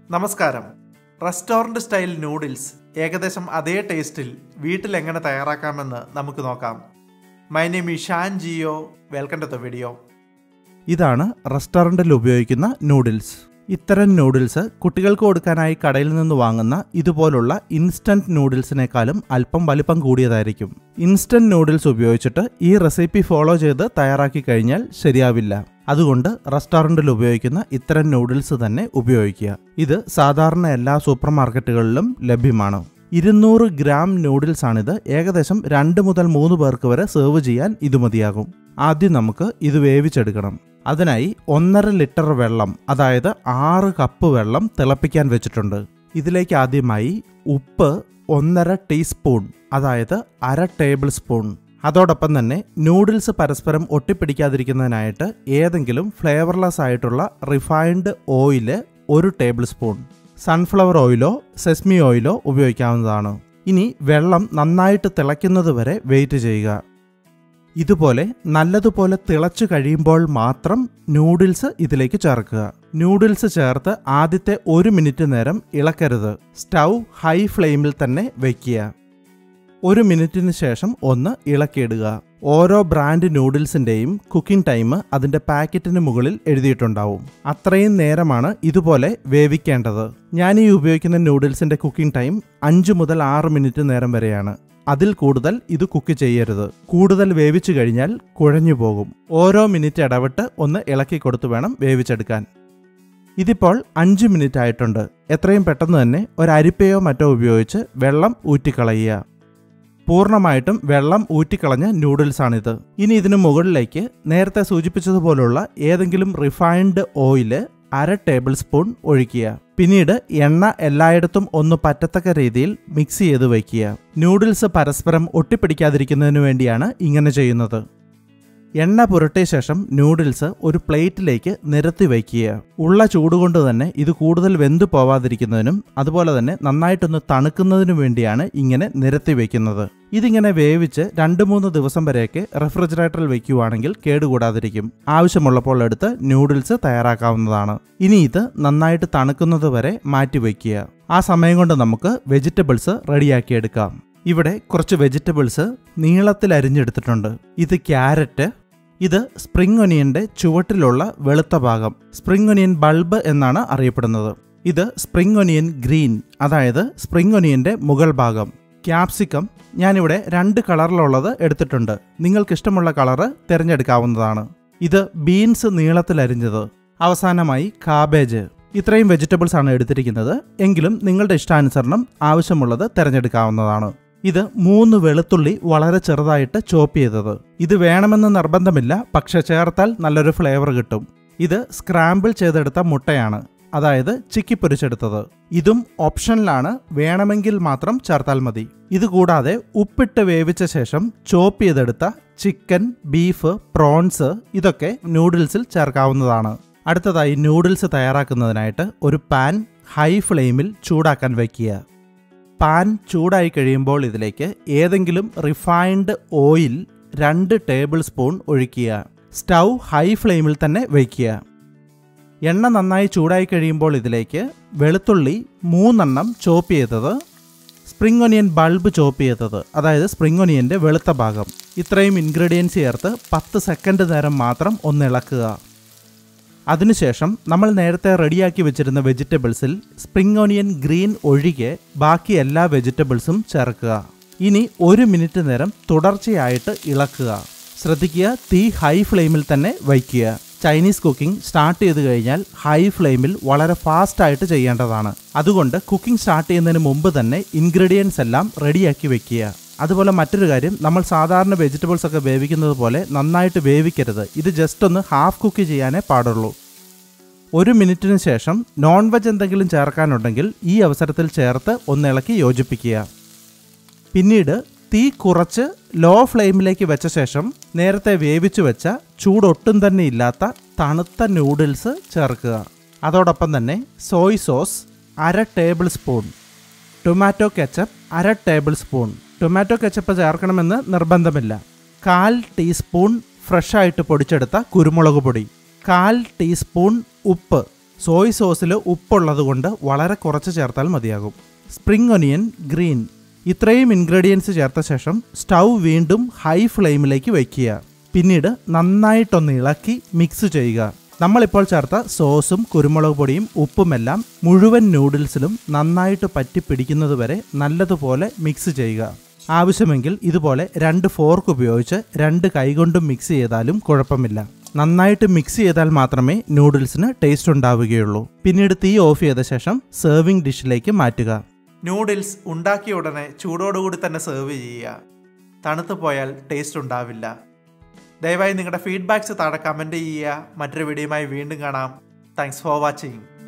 നമസ്കാരം restaurant style noodles ഏകദേശം അതേ ടേസ്റ്റിൽ വീട്ടിൽ എങ്ങനെ തയ്യാറാക്കാമെന്ന് നമുക്ക് നോക്കാം my name is Shaan Geo welcome to the video ഇതാണ് റെസ്റ്റോറൻറ്റിൽ ഉപയോഗിക്കുന്ന നൂഡിൽസ് ഇത്തരം നൂഡിൽസ് കുട്ടികൾക്ക് കൊടുക്കാനായി കടയിൽ നിന്ന് വാങ്ങുന്ന ഇതുപോലുള്ള ഇൻസ്റ്റന്റ് നൂഡിൽസിനേക്കാളും അല്പം വലിപ്പം കൂടിയതായിരിക്കും ഇൻസ്റ്റന്റ് നൂഡിൽസ് ഉപയോഗിച്ചിട്ട് ഈ റെസിപ്പി ഫോളോ ചെയ്ത് തയ്യാറാക്കി കഴിഞ്ഞാൽ ശരിയാവില്ല അതുകൊണ്ട് റെസ്റ്റോറൻറ്റിൽ ഉപയോഗിക്കുന്ന ഇത്തരം നൂഡിൽസ് തന്നെ ഉപയോഗിക്കുക ഇത് സാധാരണ എല്ലാ സൂപ്പർ മാർക്കറ്റുകളിലും ലഭ്യമാണ് ഇരുന്നൂറ് ഗ്രാം നൂഡിൽസ് ആണിത് ഏകദേശം രണ്ട് മുതൽ മൂന്ന് പേർക്ക് വരെ സെർവ് ചെയ്യാൻ ഇത് മതിയാകും ആദ്യം നമുക്ക് ഇത് വേവിച്ചെടുക്കണം അതിനായി ഒന്നര ലിറ്റർ വെള്ളം അതായത് ആറ് കപ്പ് വെള്ളം തിളപ്പിക്കാൻ വെച്ചിട്ടുണ്ട് ഇതിലേക്ക് ആദ്യമായി ഉപ്പ് ഒന്നര ടീസ്പൂൺ അതായത് അര ടേബിൾ സ്പൂൺ അതോടൊപ്പം തന്നെ നൂഡിൽസ് പരസ്പരം ഒട്ടിപ്പിടിക്കാതിരിക്കുന്നതിനായിട്ട് ഏതെങ്കിലും ഫ്ലേവർലെസ് ആയിട്ടുള്ള റിഫൈൻഡ് ഓയില് ഒരു ടേബിൾ സ്പൂൺ സൺഫ്ലവർ ഓയിലോ സെസ്മി ഓയിലോ ഉപയോഗിക്കാവുന്നതാണ് ഇനി വെള്ളം നന്നായിട്ട് തിളയ്ക്കുന്നത് വരെ വെയിറ്റ് ചെയ്യുക ഇതുപോലെ നല്ലതുപോലെ തിളച്ചു കഴിയുമ്പോൾ മാത്രം നൂഡിൽസ് ഇതിലേക്ക് ചേർക്കുക നൂഡിൽസ് ചേർത്ത് ആദ്യത്തെ ഒരു മിനിറ്റ് നേരം ഇളക്കരുത് സ്റ്റൗ ഹൈ ഫ്ലെയിമിൽ തന്നെ വയ്ക്കുക ഒരു മിനിറ്റിന് ശേഷം ഒന്ന് ഇളക്കിയിടുക ഓരോ ബ്രാൻഡ് നൂഡിൽസിന്റെയും കുക്കിംഗ് ടൈം അതിന്റെ പാക്കറ്റിന് മുകളിൽ എഴുതിയിട്ടുണ്ടാവും അത്രയും നേരമാണ് ഇതുപോലെ വേവിക്കേണ്ടത് ഞാൻ ഈ ഉപയോഗിക്കുന്ന നൂഡിൽസിന്റെ കുക്കിംഗ് ടൈം അഞ്ച് മുതൽ ആറ് മിനിറ്റ് നേരം വരെയാണ് അതിൽ കൂടുതൽ ഇത് കുക്ക് ചെയ്യരുത് കൂടുതൽ വേവിച്ചു കഴിഞ്ഞാൽ കുഴഞ്ഞു പോകും ഓരോ മിനിറ്റ് ഇടവിട്ട് ഒന്ന് ഇളക്കി കൊടുത്തു വേണം വേവിച്ചെടുക്കാൻ ഇതിപ്പോൾ അഞ്ച് മിനിറ്റ് ആയിട്ടുണ്ട് എത്രയും പെട്ടെന്ന് തന്നെ ഒരു അരിപ്പയോ മറ്റോ ഉപയോഗിച്ച് വെള്ളം ഊറ്റിക്കളയുക പൂർണ്ണമായിട്ടും വെള്ളം ഊറ്റിക്കളഞ്ഞ നൂഡിൽസാണിത് ഇനി ഇതിനു മുകളിലേക്ക് നേരത്തെ സൂചിപ്പിച്ചതുപോലുള്ള ഏതെങ്കിലും റിഫൈൻഡ് ഓയില് അര ടേബിൾ സ്പൂൺ ഒഴിക്കുക പിന്നീട് എണ്ണ എല്ലായിടത്തും ഒന്ന് പറ്റത്തക്ക രീതിയിൽ മിക്സ് ചെയ്ത് വയ്ക്കുക നൂഡിൽസ് പരസ്പരം ഒട്ടിപ്പിടിക്കാതിരിക്കുന്നതിന് വേണ്ടിയാണ് ഇങ്ങനെ ചെയ്യുന്നത് എണ്ണ പുരട്ടിയ ശേഷം നൂഡിൽസ് ഒരു പ്ലേറ്റിലേക്ക് നിരത്തി വയ്ക്കുക ഉള്ള ചൂടുകൊണ്ട് തന്നെ ഇത് കൂടുതൽ വെന്തു പോവാതിരിക്കുന്നതിനും അതുപോലെ തന്നെ നന്നായിട്ടൊന്ന് തണുക്കുന്നതിനും വേണ്ടിയാണ് ഇങ്ങനെ നിരത്തി വയ്ക്കുന്നത് ഇതിങ്ങനെ വേവിച്ച് രണ്ട് മൂന്ന് ദിവസം വരെയൊക്കെ റെഫ്രിജറേറ്ററിൽ വയ്ക്കുവാണെങ്കിൽ കേടുകൂടാതിരിക്കും ആവശ്യമുള്ളപ്പോൾ എടുത്ത് നൂഡിൽസ് തയ്യാറാക്കാവുന്നതാണ് ഇനി ഇത് നന്നായിട്ട് തണുക്കുന്നത് വരെ മാറ്റി വയ്ക്കുക ആ സമയം കൊണ്ട് നമുക്ക് വെജിറ്റബിൾസ് റെഡിയാക്കിയെടുക്കാം ഇവിടെ കുറച്ച് വെജിറ്റബിൾസ് നീളത്തിൽ അരിഞ്ഞെടുത്തിട്ടുണ്ട് ഇത് ക്യാരറ്റ് ഇത് സ്പ്രിംഗ് ഒനിയന്റെ ചുവട്ടിലുള്ള വെളുത്ത ഭാഗം സ്പ്രിംഗ് ഒനിയൻ ബൾബ് എന്നാണ് അറിയപ്പെടുന്നത് ഇത് സ്പ്രിംഗ് ഒനിയൻ ഗ്രീൻ അതായത് സ്പ്രിംഗ് ഒനിയന്റെ മുകൾ ഭാഗം ക്യാപ്സിക്കം ഞാനിവിടെ രണ്ട് കളറിലുള്ളത് എടുത്തിട്ടുണ്ട് നിങ്ങൾക്ക് ഇഷ്ടമുള്ള കളറ് തിരഞ്ഞെടുക്കാവുന്നതാണ് ഇത് ബീൻസ് നീളത്തിൽ അരിഞ്ഞത് അവസാനമായി കാബേജ് ഇത്രയും വെജിറ്റബിൾസ് ആണ് എടുത്തിരിക്കുന്നത് എങ്കിലും നിങ്ങളുടെ ഇഷ്ടാനുസരണം ആവശ്യമുള്ളത് തിരഞ്ഞെടുക്കാവുന്നതാണ് ഇത് മൂന്ന് വെളുത്തുള്ളി വളരെ ചെറുതായിട്ട് ചോപ്പ് ചെയ്തത് ഇത് വേണമെന്ന് നിർബന്ധമില്ല പക്ഷെ ചേർത്താൽ നല്ലൊരു ഫ്ലേവർ കിട്ടും ഇത് സ്ക്രാമ്പിൾ ചെയ്തെടുത്ത മുട്ടയാണ് അതായത് ചിക്കി പൊരിച്ചെടുത്തത് ഇതും ഓപ്ഷനിലാണ് വേണമെങ്കിൽ മാത്രം ചേർത്താൽ മതി ഇത് കൂടാതെ ഉപ്പിട്ട് വേവിച്ച ശേഷം ചോപ്പ് ചെയ്തെടുത്ത ചിക്കൻ ബീഫ് പ്രോൺസ് ഇതൊക്കെ നൂഡിൽസിൽ ചേർക്കാവുന്നതാണ് അടുത്തതായി നൂഡിൽസ് തയ്യാറാക്കുന്നതിനായിട്ട് ഒരു പാൻ ഹൈ ഫ്ലെയിമിൽ ചൂടാക്കാൻ വയ്ക്കുക പാൻ ചൂടായി കഴിയുമ്പോൾ ഇതിലേക്ക് ഏതെങ്കിലും റിഫൈൻഡ് ഓയിൽ രണ്ട് ടേബിൾ സ്പൂൺ ഒഴിക്കുക സ്റ്റൗ ഹൈ ഫ്ലെയിമിൽ തന്നെ വയ്ക്കുക എണ്ണ നന്നായി ചൂടായി കഴിയുമ്പോൾ ഇതിലേക്ക് വെളുത്തുള്ളി മൂന്നെണ്ണം ചോപ്പ് ചെയ്തത് സ്പ്രിംഗ് ഒനിയൻ ബൾബ് ചോപ്പ് ചെയ്തത് അതായത് സ്പ്രിംഗ് ഒനിയൻ്റെ വെളുത്ത ഭാഗം ഇത്രയും ഇൻഗ്രീഡിയൻസ് ചേർത്ത് പത്ത് സെക്കൻഡ് നേരം മാത്രം ഒന്ന് ഇളക്കുക അതിനുശേഷം നമ്മൾ നേരത്തെ റെഡിയാക്കി വെച്ചിരുന്ന വെജിറ്റബിൾസിൽ സ്പ്രിംഗ് ഓണിയൻ ഗ്രീൻ ഒഴികെ ബാക്കി എല്ലാ വെജിറ്റബിൾസും ചേർക്കുക ഇനി ഒരു മിനിറ്റ് നേരം തുടർച്ചയായിട്ട് ഇളക്കുക ശ്രദ്ധിക്കുക തീ ഹൈ ഫ്ലെയിമിൽ തന്നെ വയ്ക്കുക ചൈനീസ് കുക്കിംഗ് സ്റ്റാർട്ട് ചെയ്ത് കഴിഞ്ഞാൽ ഹൈ ഫ്ലെയിമിൽ വളരെ ഫാസ്റ്റ് ആയിട്ട് ചെയ്യേണ്ടതാണ് അതുകൊണ്ട് കുക്കിംഗ് സ്റ്റാർട്ട് ചെയ്യുന്നതിന് മുമ്പ് തന്നെ ഇൻഗ്രീഡിയൻസ് എല്ലാം റെഡിയാക്കി വെക്കുക അതുപോലെ മറ്റൊരു കാര്യം നമ്മൾ സാധാരണ വെജിറ്റബിൾസ് ഒക്കെ വേവിക്കുന്നത് പോലെ നന്നായിട്ട് വേവിക്കരുത് ഇത് ജസ്റ്റ് ഒന്ന് ഹാഫ് കുക്ക് ചെയ്യാനേ പാടുള്ളൂ ഒരു മിനിറ്റിന് ശേഷം നോൺ വെജ് എന്തെങ്കിലും ചേർക്കാനുണ്ടെങ്കിൽ ഈ അവസരത്തിൽ ചേർത്ത് ഒന്ന് ഇളക്കി യോജിപ്പിക്കുക പിന്നീട് തീ കുറച്ച് ലോ ഫ്ലെയിമിലേക്ക് വെച്ച ശേഷം നേരത്തെ വേവിച്ചു വെച്ച ചൂടൊട്ടും തന്നെ ഇല്ലാത്ത തണുത്ത നൂഡിൽസ് ചേർക്കുക അതോടൊപ്പം തന്നെ സോയ് സോസ് അര ടേബിൾ സ്പൂൺ ടൊമാറ്റോ കെച്ചപ്പ് അര ടേബിൾ സ്പൂൺ ടൊമാറ്റോ കെച്ചപ്പ് ചേർക്കണമെന്ന് നിർബന്ധമില്ല കാൽ ടീസ്പൂൺ ഫ്രഷായിട്ട് പൊടിച്ചെടുത്ത കുരുമുളക് പൊടി കാൽ ടീസ്പൂൺ ഉപ്പ് സോയ് സോസിൽ ഉപ്പുള്ളതുകൊണ്ട് വളരെ കുറച്ച് ചേർത്താൽ മതിയാകും സ്പ്രിംഗ് ഒനിയൻ ഗ്രീൻ ഇത്രയും ഇൻഗ്രീഡിയൻസ് ചേർത്ത ശേഷം സ്റ്റൗ വീണ്ടും ഹൈ ഫ്ലെയിമിലേക്ക് വയ്ക്കുക പിന്നീട് നന്നായിട്ടൊന്ന് ഇളക്കി മിക്സ് ചെയ്യുക നമ്മളിപ്പോൾ ചേർത്ത സോസും കുരുമുളക് പൊടിയും ഉപ്പുമെല്ലാം മുഴുവൻ നൂഡിൽസിലും നന്നായിട്ട് പറ്റി പിടിക്കുന്നതുവരെ നല്ലതുപോലെ മിക്സ് ചെയ്യുക ആവശ്യമെങ്കിൽ ഇതുപോലെ രണ്ട് ഫോർക്ക് ഉപയോഗിച്ച് രണ്ട് കൈകൊണ്ടും മിക്സ് ചെയ്താലും കുഴപ്പമില്ല നന്നായിട്ട് മിക്സ് ചെയ്താൽ മാത്രമേ നൂഡിൽസിന് ടേസ്റ്റ് ഉണ്ടാവുകയുള്ളൂ പിന്നീട് തീ ഓഫ് ചെയ്ത ശേഷം സെർവിംഗ് ഡിഷിലേക്ക് മാറ്റുക നൂഡിൽസ് ഉണ്ടാക്കിയ ഉടനെ ചൂടോടുകൂടി തന്നെ സെർവ് ചെയ്യുക തണുത്തു പോയാൽ ടേസ്റ്റ് ഉണ്ടാവില്ല ദയവായി നിങ്ങളുടെ ഫീഡ്ബാക്ക്സ് താഴെ കമൻറ്റ് ചെയ്യുക മറ്റൊരു വീഡിയോയുമായി വീണ്ടും കാണാം താങ്ക്സ് ഫോർ വാച്ചിങ്